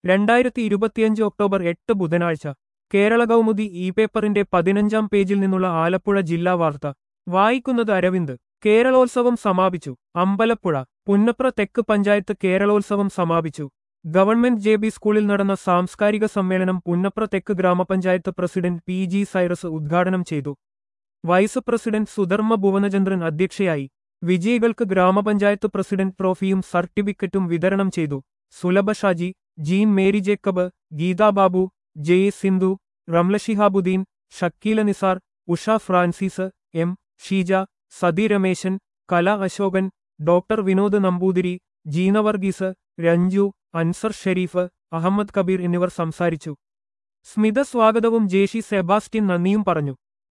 രണ്ടായിരത്തി ഇരുപത്തിയഞ്ച് ഒക്ടോബർ എട്ട് ബുധനാഴ്ച കേരള കൗമുദി ഇ പേപ്പറിന്റെ പതിനഞ്ചാം പേജിൽ നിന്നുള്ള ആലപ്പുഴ ജില്ലാ വാർത്ത വായിക്കുന്നത് അരവിന്ദ് കേരളോത്സവം സമാപിച്ചു അമ്പലപ്പുഴ പുന്നപ്ര തെക്ക് പഞ്ചായത്ത് കേരളോത്സവം സമാപിച്ചു ഗവൺമെന്റ് ജെ ബി സ്കൂളിൽ നടന്ന സാംസ്കാരിക സമ്മേളനം പുന്നപ്ര തെക്ക് ഗ്രാമപഞ്ചായത്ത് പ്രസിഡന്റ് പി ജി സൈറസ് ഉദ്ഘാടനം ചെയ്തു വൈസ് പ്രസിഡന്റ് സുധർമ്മ ഭുവനചന്ദ്രൻ അധ്യക്ഷയായി വിജയികൾക്ക് ഗ്രാമപഞ്ചായത്ത് പ്രസിഡന്റ് ട്രോഫിയും സർട്ടിഫിക്കറ്റും വിതരണം ചെയ്തു Sulabha Shaji Jean Mary Jacob Geetha Babu J Sindhu Ramla Shihabuddin Shakeela Nisar Usha Francis M Sheeja Sathi Rameshan Kala Ashokan doctor Vinod Namboothiri Jeena Varghese Ranju Ansar Sherif Ahammed Kabeer എന്നിവർ സംസാരിച്ചു സ്മിത സ്വാഗതവും ജേഷി സെബാസ്റ്റ്യൻ നന്ദിയും പറഞ്ഞു